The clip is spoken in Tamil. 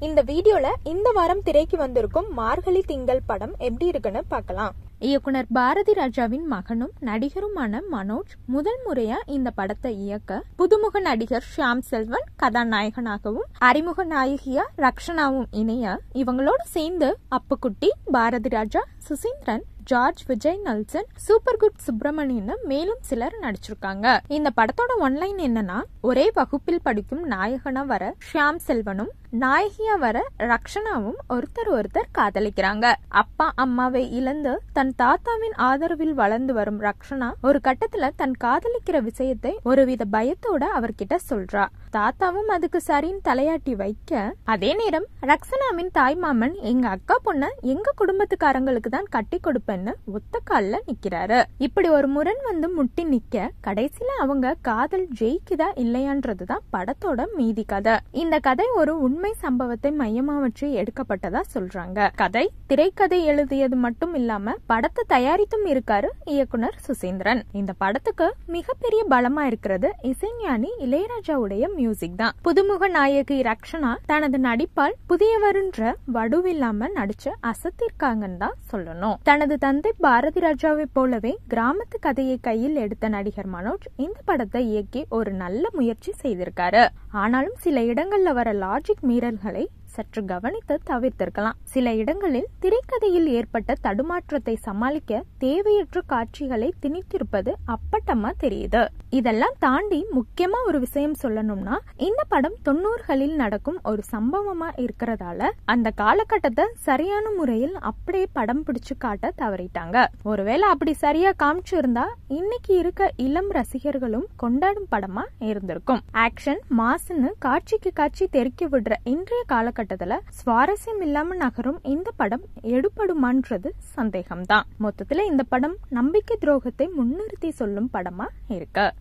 இந்த வீடியோல இந்த வாரம் திரைக்கு வந்திருக்கும் மார்கழி திங்கள் படம் எப்படி இருக்குன்னு பார்க்கலாம் இயக்குனர் பாரதி ராஜாவின் மகனும் நடிகருமான மனோஜ் முதல் முறையா இந்த படத்தை இயக்க புதுமுக நடிகர் ஷியாம் செல்வன் கதாநாயகனாகவும் அறிமுக நாயகியா ரக்ஷனாவும் இணைய இவங்களோட சேர்ந்து Appukutty Bharathi Raja Suseenthiran George Vijay Nelson super good Subramanian மேலும் சிலர் நடிச்சிருக்காங்க இந்த படத்தோட ஒன்லைன் என்னன்னா ஒரே வகுப்பில் படிக்கும் நாயகனா வர ஷியாம் செல்வனும் நாயகியா வர ரக்ஷனாவும் ஒருத்தர் ஒருத்தர் காதலிக்கிறாங்க அப்பா அம்மாவை இழந்து தன் தாத்தாவின் ஆதரவில் வளர்ந்து வரும் ரக்ஷனா ஒரு கட்டத்துல தன் காதலிக்கிற விஷயத்தை ஒருவித பயத்தோட அவர்கிட்ட சொல்றா தாத்தாவும் அதுக்கு சரின்னு தலையாட்டி வைக்க அதே நேரம் ரக்ஷனாவின் தாய்மாமன் எங்க அக்கா பொண்ண எங்க குடும்பத்துக்காரங்களுக்கு தான் கட்டி கொடுப்பேன்னு ஒத்த கால்ல நிக்கிறாரு இப்படி ஒரு முரண் வந்து முட்டி நிக்க கடைசியில அவங்க காதல் ஜெயிக்குதா இல்லையான்றதுதான் படத்தோட மீதி கதை இந்த கதை ஒரு உண்மை சம்பவத்தை மையமா வச்சு எடுக்கப்பட்டதா சொல்றாங்க கதை திரைக்கதை எழுதியது மட்டும் இல்லாம படத்தை தயாரித்தும் இருக்காரு இயக்குனர் சுசீந்திரன் இந்த படத்துக்கு மிகப்பெரிய பலமா இருக்கிறது இசைஞானி இளையராஜாவுடைய மியூசிக் தான் புதுமுக நாயகி ரக்ஷனா தனது நடிப்பால் புதியவருன்ற வடுவில்லாம நடிச்சு அசத்திருக்காங்கன்னு தான் சொல்லணும் தனது தந்தை பாரதி ராஜாவை போலவே கிராமத்து கதையை கையில் எடுத்த நடிகர் மனோஜ் இந்த படத்தை இயக்கி ஒரு நல்ல முயற்சி செய்திருக்காரு ஆனாலும் சில இடங்கள்ல வர லாஜிக் மீறல்களை சற்று கவனித்து தவிர்த்திருக்கலாம் சில இடங்களில் திரைக்கதையில் ஏற்பட்ட தடுமாற்றத்தை சமாளிக்க தேவையற்ற காட்சிகளை திணித்திருப்பது அப்பட்டமா தெரியுது இதெல்லாம் தாண்டி முக்கியமா ஒரு விஷயம் சொல்லணும்னா இந்த படம் தொண்ணூறுகளில் நடக்கும் ஒரு சம்பவமா இருக்கிறதால அந்த காலகட்டத்தை சரியான முறையில் அப்படியே படம் பிடிச்சு காட்ட தவறிட்டாங்க ஒருவேளை அப்படி சரியா காமிச்சிருந்தா இன்னைக்கு இருக்க இளம் ரசிகர்களும் கொண்டாடும் படமா இருந்திருக்கும் ஆக்ஷன் மாசுன்னு காட்சிக்கு காட்சி தெறிக்க விடுற இன்றைய காலகட்டம் காலகட்டத்துல சுவாரஸ்யம் இல்லாம நகரும் இந்த படம் எடுபடுமான்றது சந்தேகம்தான் மொத்தத்துல இந்த படம் நம்பிக்கை துரோகத்தை முன்னிறுத்தி சொல்லும் படமா இருக்கு